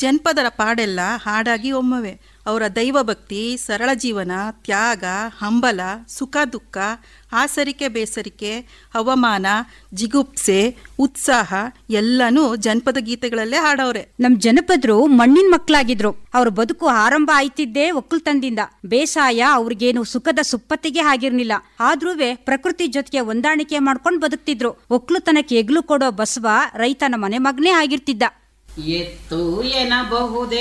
ಜನಪದರ ಪಾಡೆಲ್ಲ ಹಾಡಾಗಿ ಒಮ್ಮವೆ ಅವರ ದೈವಭಕ್ತಿ ಸರಳ ಜೀವನ ತ್ಯಾಗ ಹಂಬಲ ಸುಖ ದುಃಖ ಆಸರಿಕೆ ಬೇಸರಿಕೆ ಅವಮಾನ ಜಿಗುಪ್ಸೆ ಉತ್ಸಾಹ ಎಲ್ಲನೂ ಜನಪದ ಗೀತೆಗಳಲ್ಲೇ ಹಾಡವ್ರೆ ನಮ್ ಜನಪದರು ಮಣ್ಣಿನ ಮಕ್ಕಳಾಗಿದ್ರು ಅವ್ರ ಬದುಕು ಆರಂಭ ಆಯ್ತಿದ್ದೇ ಒಕ್ಕಲ್ತನದಿಂದ ಬೇಸಾಯ ಅವ್ರಿಗೇನು ಸುಖದ ಸುಪ್ಪತ್ತಿಗೆ ಆಗಿರ್ಲಿಲ್ಲ ಆದ್ರೂವೆ ಪ್ರಕೃತಿ ಜೊತೆಗೆ ಹೊಂದಾಣಿಕೆ ಮಾಡ್ಕೊಂಡ್ ಬದುಕ್ತಿದ್ರು ಒಕ್ಕಲುತನಕ್ಕೆ ಎಗ್ಲು ಕೊಡೋ ಬಸವ ರೈತನ ಮನೆ ಮಗನೇ ಆಗಿರ್ತಿದ್ದ ಎತ್ತು ಎನ್ನಬಹುದೇ